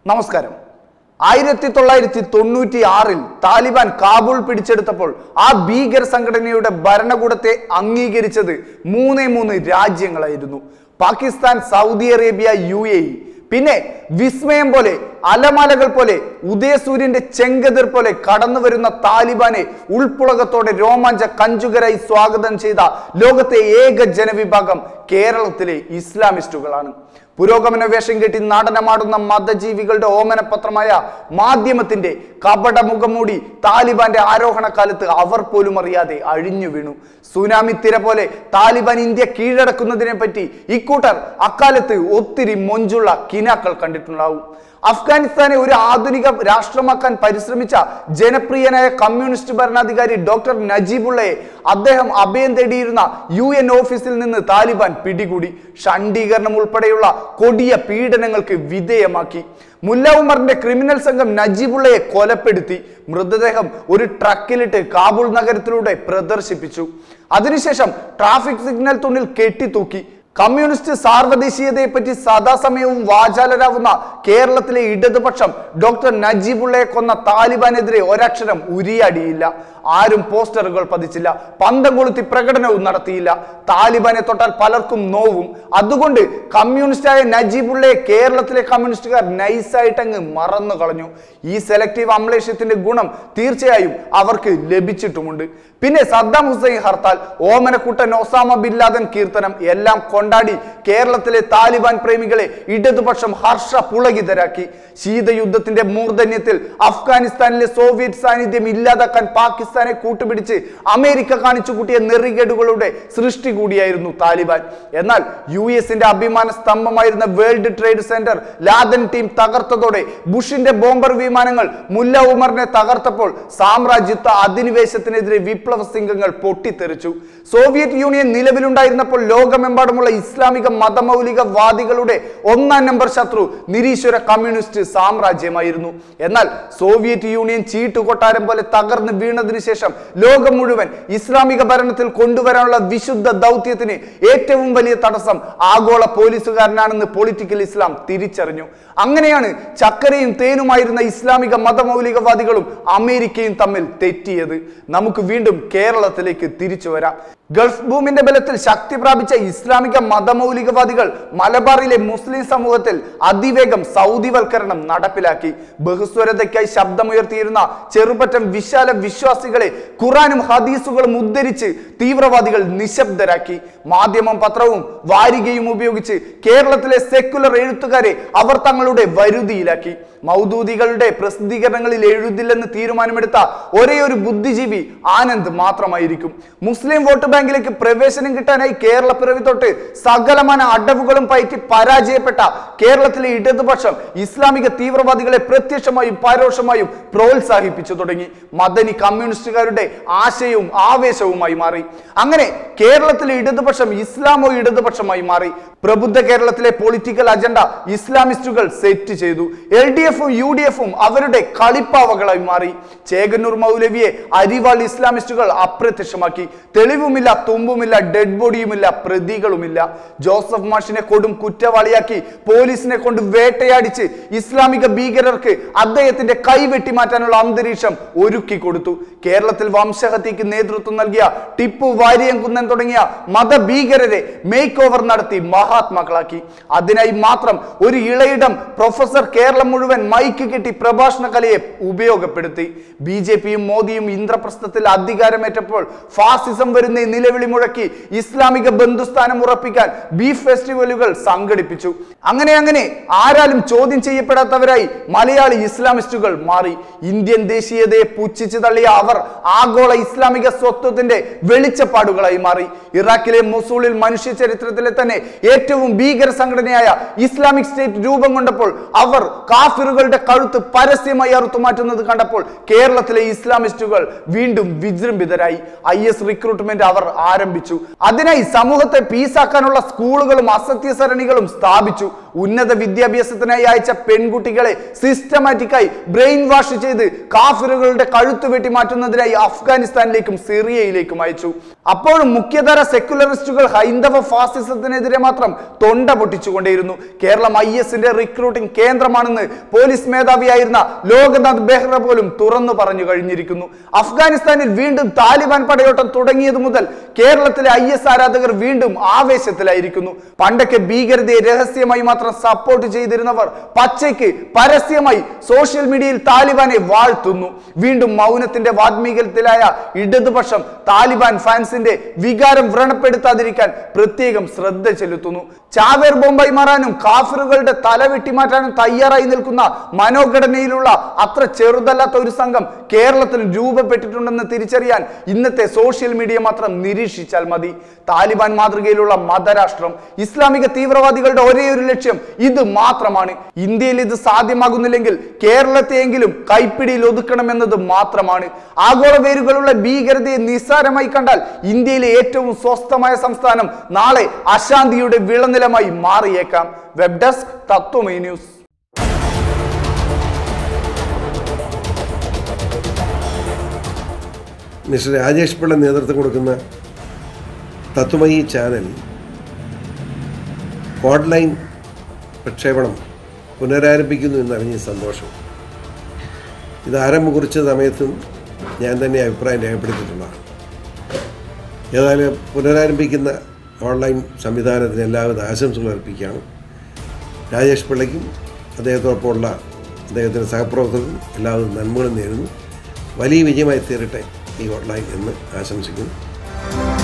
നമസ്കാരം ആയിരത്തി തൊള്ളായിരത്തി തൊണ്ണൂറ്റി ആറിൽ താലിബാൻ കാബൂൾ പിടിച്ചെടുത്തപ്പോൾ ആ ഭീകര സംഘടനയുടെ ഭരണകൂടത്തെ അംഗീകരിച്ചത് മൂന്നേ മൂന്ന് രാജ്യങ്ങളായിരുന്നു Pakistan Saudi Arabia U A E പിന്നെ വിസ്മയം പോലെ അലമലകൾ പോലെ ഉദയസൂര്യന്റെ ചെങ്കതിർ പോലെ കടന്നു വരുന്ന താലിബാനെ ഉൾപ്പുളകത്തോടെ രോമാഞ്ച കഞ്ചുകരായി സ്വാഗതം ചെയ്ത ലോകത്തെ ഏക ജനവിഭാഗം കേരളത്തിലെ ഇസ്ലാമിസ്റ്റുകളാണ് പുരോഗമന വേഷം കെട്ടി നടനമാടുന്ന മതജീവികളുടെ ഓമനപത്രമായ മാധ്യമത്തിന്റെ കപട മുഖംമൂടി താലിബാന്റെ ആരോഹണ കാലത്ത് അവർ പോലും അറിയാതെ അഴിഞ്ഞു വീണു സുനാമി തിര പോലെ താലിബാൻ ഇന്ത്യ കീഴടക്കുന്നതിനെ പറ്റി ഇക്കൂട്ടർ അക്കാലത്ത് ഒത്തിരി മൊഞ്ചുള്ള കിനാക്കൾ കണ്ടിട്ടുണ്ടാവും അഫ്ഗാനിസ്ഥാനെ ഒരു ആധുനിക രാഷ്ട്രമാക്കാൻ പരിശ്രമിച്ച ജനപ്രിയനായ കമ്മ്യൂണിസ്റ്റ് ഭരണാധികാരി ഡോക്ടർ നജീബുള്ളയെ അദ്ദേഹം അഭയം തേടിയിരുന്ന യു എൻ ഓഫീസിൽ നിന്ന് താലിബാൻ പിടികൂടി ഷണ്ഡീകരണം ഉൾപ്പെടെയുള്ള കൊടിയ പീഡനങ്ങൾക്ക് വിധേയമാക്കി മുല്ല ഉമറിന്റെ ക്രിമിനൽ സംഘം നജീബുള്ളയെ കൊലപ്പെടുത്തി മൃതദേഹം ഒരു ട്രക്കിലിട്ട് കാബൂൾ നഗരത്തിലൂടെ പ്രദർശിപ്പിച്ചു അതിനുശേഷം ട്രാഫിക് സിഗ്നൽ തുണിൽ കെട്ടിത്തൂക്കി കമ്മ്യൂണിസ്റ്റ് സാർവദേശീയതയെ പറ്റി സദാസമയവും വാചാലരാവുന്ന കേരളത്തിലെ ഇടതുപക്ഷം ഡോക്ടർ നജീബുള്ളയെ കൊന്ന താലിബാനെതിരെ ഒരക്ഷരം ഉരിയാടിയില്ല ആരും പോസ്റ്ററുകൾ പതിച്ചില്ല പന്തം കൊളുത്തി പ്രകടനവും നടത്തിയില്ല താലിബാനെ തൊട്ടാൽ പലർക്കും നോവും അതുകൊണ്ട് കമ്മ്യൂണിസ്റ്റായ നജീബുള്ളയെ കേരളത്തിലെ കമ്മ്യൂണിസ്റ്റുകാർ നൈസായിട്ട് അങ്ങ് മറന്നു കളഞ്ഞു ഈ സെലക്റ്റീവ് അമ്ലേഷ്യത്തിന്റെ ഗുണം തീർച്ചയായും അവർക്ക് ലഭിച്ചിട്ടുമുണ്ട് പിന്നെ Saddam Hussein hartal Omanakuttan Osama bin Laden കീർത്തനം എല്ലാം കൊണ്ടാടി കേരളത്തിലെ താലിബാൻ പ്രേമികളെ ഇടതുപക്ഷം ഹർഷ പുളകിതരാക്കി ശീതയുദ്ധത്തിന്റെ മൂർധന്യത്തിൽ അഫ്ഗാനിസ്ഥാനിലെ സോവിയറ്റ് സാന്നിധ്യം ഇല്ലാതാക്കാൻ പാകിസ്ഥാനെ കൂട്ടുപിടിച്ച് അമേരിക്ക കാണിച്ചു കൂട്ടിയ നെറികേടുകളുടെ സൃഷ്ടി കൂടിയായിരുന്നു താലിബാൻ എന്നാൽ യു എസിന്റെ അഭിമാന സ്തംഭമായിരുന്ന World Trade Center Laden team തകർത്തതോടെ ബുഷിന്റെ ബോംബർ വിമാനങ്ങൾ മുല്ല ഉമറിനെ തകർത്തപ്പോൾ സാമ്രാജ്യത്വ അധിനിവേശത്തിനെതിരെ വിപ്ലവ സിംഗങ്ങൾ പൊട്ടിത്തെറിച്ചു സോവിയറ്റ് യൂണിയൻ നിലവിലുണ്ടായിരുന്നപ്പോൾ ലോകമെമ്പാടുമുള്ള ഇസ്ലാമിക മതമൗലികവാദികളുടെ ഒന്നാം നമ്പർ ശത്രു നിരീശ്വര കമ്മ്യൂണിസ്റ്റ് സാമ്രാജ്യമായിരുന്നു എന്നാൽ സോവിയറ്റ് യൂണിയൻ ചീട്ടുകൊട്ടാരം പോലെ തകർന്ന് വീണതിനു ശേഷം ലോകം മുഴുവൻ ഇസ്ലാമിക ഭരണത്തിൽ കൊണ്ടുവരാനുള്ള വിശുദ്ധ ദൗത്യത്തിന് ഏറ്റവും വലിയ തടസ്സം ആഗോള പോലീസുകാരനാണെന്ന് പൊളിറ്റിക്കൽ ഇസ്ലാം തിരിച്ചറിഞ്ഞു അങ്ങനെയാണ് ചക്കരയും തേനുമായിരുന്ന ഇസ്ലാമിക മതമൗലികവാദികളും അമേരിക്കയും തമ്മിൽ തെറ്റിയത് നമുക്ക് വീണ്ടും കേരളത്തിലേക്ക് തിരിച്ചു വരാം ഗൾഫ് ഭൂമിന്റെ ബലത്തിൽ ശക്തി പ്രാപിച്ച ഇസ്ലാമിക മതമൗലികവാദികൾ മലബാറിലെ മുസ്ലിം സമൂഹത്തിൽ അതിവേഗം സൗദിവൽക്കരണം നടപ്പിലാക്കി ബഹുസ്വരതയ്ക്കായി ശബ്ദമുയർത്തിയിരുന്ന ചെറുപറ്റം വിശാല വിശ്വാസികളെ ഖുറാനും ഹദീസുകളും ഉദ്ധരിച്ച് തീവ്രവാദികൾ നിശബ്ദരാക്കി മാധ്യമം പത്രവും വാരികയും ഉപയോഗിച്ച് കേരളത്തിലെ സെക്കുലർ എഴുത്തുകാരെ അവർ തങ്ങളുടെ വരുതിയിലാക്കി മൗദൂദികളുടെ പ്രസിദ്ധീകരണങ്ങളിൽ എഴുതില്ലെന്ന് തീരുമാനമെടുത്ത ഒരേ ഒരു ബുദ്ധിജീവി ആനന്ദ് മാത്രമായിരിക്കും മുസ്ലിം വോട്ട് ബാങ്കിലേക്ക് പ്രവേശനം കിട്ടാനായി കേരള പിറവി തൊട്ട് സകലമാന അടവുകളും പയറ്റി പരാജയപ്പെട്ട കേരളത്തിലെ ഇടതുപക്ഷം ഇസ്ലാമിക തീവ്രവാദികളെ പ്രത്യക്ഷമായും പരോക്ഷമായും പ്രോത്സാഹിപ്പിച്ചു തുടങ്ങി മദനി കമ്മ്യൂണിസ്റ്റുകാരുടെ ആശയവും ആവേശവുമായി മാറി അങ്ങനെ കേരളത്തിലെ ഇടതുപക്ഷം ഇസ്ലാമോ ഇടതുപക്ഷമായി മാറി പ്രബുദ്ധ കേരളത്തിലെ പൊളിറ്റിക്കൽ അജണ്ട ഇസ്ലാമിസ്റ്റുകൾ സെറ്റ് ചെയ്തു എൽ ഡി എഫും യു ഡി എഫും അവരുടെ കളിപ്പാവകളായി മാറി ചേകന്നൂർ മൗലവിയെ അരിവാൾ ഇസ്ലാമിസ്റ്റുകൾ അപ്രത്യക്ഷമാക്കി തെളിവുമില്ല തുമ്പുമില്ല ഡെഡ് ബോഡിയുമില്ല പ്രതികളുമില്ല ജോസഫ് മാഷിനെ കൊടും കുറ്റവാളിയാക്കി പോലീസിനെ കൊണ്ട് വേട്ടയാടിച്ച് ഇസ്ലാമിക ഭീകരർക്ക് അദ്ദേഹത്തിന്റെ കൈ വെട്ടിമാറ്റാനുള്ള അന്തരീക്ഷം ഒരുക്കി കൊടുത്തു കേരളത്തിൽ വംശഹത്യക്ക് നേതൃത്വം നൽകിയ ടിപ്പു വാരിയംകുന്നൻ തുടങ്ങിയ മതഭീകരരെ മേക്ക് ഓവർ നടത്തി മഹാത്മാക്കളാക്കി അതിനായി മാത്രം ഒരു ഇളയിടം പ്രൊഫസർ കേരളം മുഴുവൻ മൈക്ക് കെട്ടി പ്രഭാഷണ കലയെ ഉപയോഗപ്പെടുത്തി ബി ജെ പിയും മോദിയും ഇന്ദ്രപ്രസ്ഥത്തിൽ അധികാരമേറ്റപ്പോൾ ഫാസിസം വരുന്ന നിലവിളി മുഴക്കി ഇസ്ലാമിക ബന്ധുസ്ഥാനം ഉറപ്പിക്കാൻ ബീഫ് ഫെസ്റ്റിവലുകൾ സംഘടിപ്പിച്ചു അങ്ങനെ അങ്ങനെ ആരാലും ചോദ്യം ചെയ്യപ്പെടാത്തവരായി മലയാളി ഇസ്ലാമിസ്റ്റുകൾ മാറി ഇന്ത്യൻ ദേശീയതയെ പുച്ഛിച്ചു തള്ളിയ അവർ ആഗോള ഇസ്ലാമിക സ്വത്വത്തിന്റെ വെളിച്ചപ്പാടുകളായി മാറി ഇറാഖിലെ മൊസൂളിൽ മനുഷ്യ ചരിത്രത്തിലെ തന്നെ ഏറ്റവും ഭീകര സംഘടനയായ ഇസ്ലാമിക് സ്റ്റേറ്റ് രൂപം കൊണ്ടപ്പോൾ അവർ കാഫിറുകളുടെ കഴുത്ത് പരസ്യമായി അറുത്തു മാറ്റുന്നത് കണ്ടപ്പോൾ കേരളത്തിലെ ഇസ്ലാമിസ്റ്റുകൾ വീണ്ടും വിജൃംഭിതരായി ഐ എസ് റിക്രൂട്ട്മെന്റ് അവർ ആരംഭിച്ചു അതിനായി സമൂഹത്തെ പീസാക്കാനുള്ള സ്കൂളുകളും അസത്യസരണികളും സ്ഥാപിച്ചു ഉന്നത വിദ്യാഭ്യാസത്തിനായി അയച്ച പെൺകുട്ടികളെ സിസ്റ്റമാറ്റിക്കായി ബ്രെയിൻ വാഷ് ചെയ്ത് കാഫിറുകളുടെ കഴുത്ത് വെട്ടി മാറ്റുന്നതിനായി അഫ്ഗാനിസ്ഥാനിലേക്കും സിറിയയിലേക്കും അയച്ചു അപ്പോഴും മുഖ്യധാര സെക്യുലറിസ്റ്റുകൾ ഹൈന്ദവ ഫാസിസത്തിനെതിരെ മാത്രം തൊണ്ട പൊട്ടിച്ചുകൊണ്ടേയിരുന്നു കേരളം ഐ എസിന്റെ റിക്രൂട്ടിംഗ് കേന്ദ്രമാണെന്ന് പോലീസ് മേധാവിയായിരുന്ന ലോകനാഥ് ബെഹ്റ പോലും തുറന്നു പറഞ്ഞു കഴിഞ്ഞിരിക്കുന്നു അഫ്ഗാനിസ്ഥാനിൽ വീണ്ടും താലിബാൻ പടയോട്ടം തുടങ്ങിയത് മുതൽ കേരളത്തിലെ ഐ എസ് ആരാധകർ വീണ്ടും ആവേശത്തിലായിരിക്കുന്നു പണ്ടൊക്കെ ഭീകരതയെ രഹസ്യമായി മാത്രം സപ്പോർട്ട് ചെയ്തിരുന്നവർ പച്ചയ്ക്ക് പരസ്യമായി സോഷ്യൽ മീഡിയയിൽ താലിബാനെ വാഴ്ത്തുന്നു വീണ്ടും മൗനത്തിന്റെ വാത്മീകത്തിലായ ഇടതുപക്ഷം താലിബാൻ ഫാൻസിന്റെ വികാരം വ്രണപ്പെടുത്താതിരിക്കാൻ പ്രത്യേകം ശ്രദ്ധ ചെലുത്തുന്നു ചാവേർ ബോംബായി മാറാനും കാഫിറുകളുടെ തല വെട്ടിമാറ്റാനും തയ്യാറായി നിൽക്കുന്ന മനോഘടനയിലുള്ള അത്ര ചെറുതല്ലാത്ത ഒരു സംഘം കേരളത്തിൽ രൂപപ്പെട്ടിട്ടുണ്ടെന്ന് തിരിച്ചറിയാൻ ഇന്നത്തെ സോഷ്യൽ മീഡിയ മാത്രം നിരീക്ഷിച്ചാൽ മതി താലിബാൻ മാതൃകയിലുള്ള മതരാഷ്ട്രം ഇസ്ലാമിക തീവ്രവാദികളുടെ ഒരേ ഒരു ലക്ഷ്യം ഇത് മാത്രമാണ് ഇന്ത്യയിൽ ഇത് സാധ്യമാകുന്നില്ലെങ്കിൽ കേരളത്തെയെങ്കിലും കൈപ്പിടിയിൽ ഒതുക്കണമെന്നത് മാത്രമാണ് ആഗോള വേരുകളുള്ള ഭീകരതയെ നിസ്സാരമായി കണ്ടാൽ ഇന്ത്യയിലെ ഏറ്റവും സ്വസ്ഥമായ സംസ്ഥാനം നാളെ അശാന്തിയുടെ വിളനിലമായി മാറിയേക്കാം web desk Tatwamayi news mister Rajesh Pillai നേതൃത്വം കൊടുക്കുന്ന തത്വമയി ചാനൽ ഓൺലൈൻ പ്രക്ഷേപണം പുനരാരംഭിക്കുന്നു എന്നറിഞ്ഞ സന്തോഷം ഇത് ആരംഭം കുറിച്ച സമയത്തും ഞാൻ തന്നെ അഭിപ്രായം രേഖപ്പെടുത്തിയിട്ടുള്ളതാണ് ഏതായാലും പുനരാരംഭിക്കുന്ന ഓൺലൈൻ സംവിധാനത്തിന് എല്ലാവിധ ആശംസകൾ അർപ്പിക്കുകയാണ് രാജേഷ് പിള്ളയ്ക്കും അദ്ദേഹത്തോടൊപ്പമുള്ള അദ്ദേഹത്തിൻ്റെ സഹപ്രവർത്തകർക്കും എല്ലാവിധ നന്മകളും നേരുന്നു വലിയ വിജയമായി തീരട്ടെ ഈ ഓൺലൈൻ എന്ന് ആശംസിക്കുന്നു